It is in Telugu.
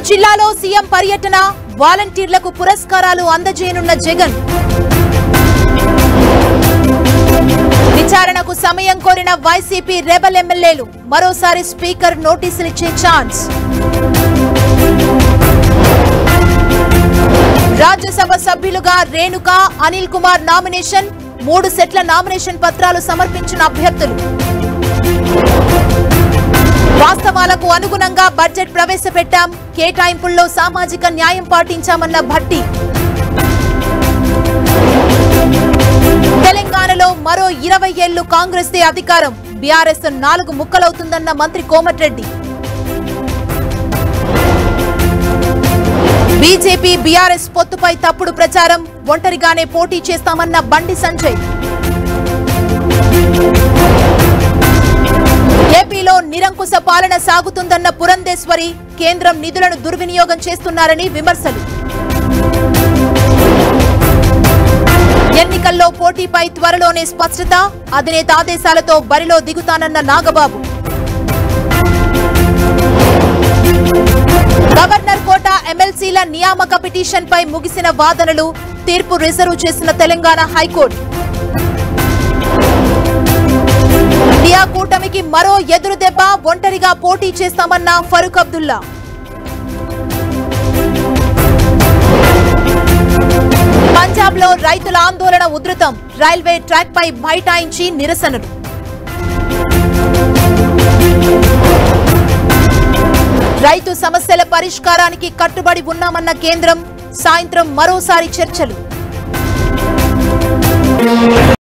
జిల్లాలో సీఎం పర్యటన వాలంటీర్లకు పురస్కారాలు అందజేయనున్న జగన్ విచారణకు సమయం కోరిన వైసీపీ రెబల్ ఎమ్మెల్యేలు మరోసారి స్పీకర్ నోటీసులిచ్చే ఛాన్స్ రాజ్యసభ సభ్యులుగా రేణుక అనిల్ కుమార్ నామినేషన్ మూడు సెట్ల నామినేషన్ పత్రాలు సమర్పించిన అభ్యర్థులు వాస్తవాలకు అనుగుణంగా బడ్జెట్ ప్రవేశపెట్టాం కేటాయింపుల్లో సామాజిక న్యాయం పాటించామన్న భట్టి తెలంగాణలో మరో ఇరవై ఏళ్లు కాంగ్రెస్ దే అధికారం బీఆర్ఎస్ నాలుగు ముక్కలవుతుందన్న మంత్రి కోమటిరెడ్డి బీజేపీ బీఆర్ఎస్ పొత్తుపై తప్పుడు ప్రచారం ఒంటరిగానే పోటీ చేస్తామన్న బండి సంజయ్ ఏపీలో నిరంకుశ పాలన సాగుతుందన్న పురంధేశ్వరి కేంద్రం నిధులను దుర్వినియోగం చేస్తున్నారని విమర్శలు ఎన్నికల్లో పోటీపై త్వరలోనే స్పష్టత అధినేత ఆదేశాలతో బరిలో దిగుతానన్న నాగబాబు గవర్నర్ కోట ఎమ్మెల్సీల నియామక పిటిషన్ పై ముగిసిన వాదనలు తీర్పు రిజర్వ్ చేసిన తెలంగాణ హైకోర్టు ఇండియా కూటమికి మరో ఎదురు దెబ్బ ఒంటరిగా పోటీ చేస్తామన్న ఫరూక్ అబ్దుల్లా పంజాబ్ లో రైతుల ఆందోళన ఉధృతం రైల్వే ట్రాక్ పై బైఠాయించి నిరసనలు రైతు సమస్యల పరిష్కారానికి కట్టుబడి ఉన్నామన్న కేంద్రం సాయంత్రం మరోసారి చర్చలు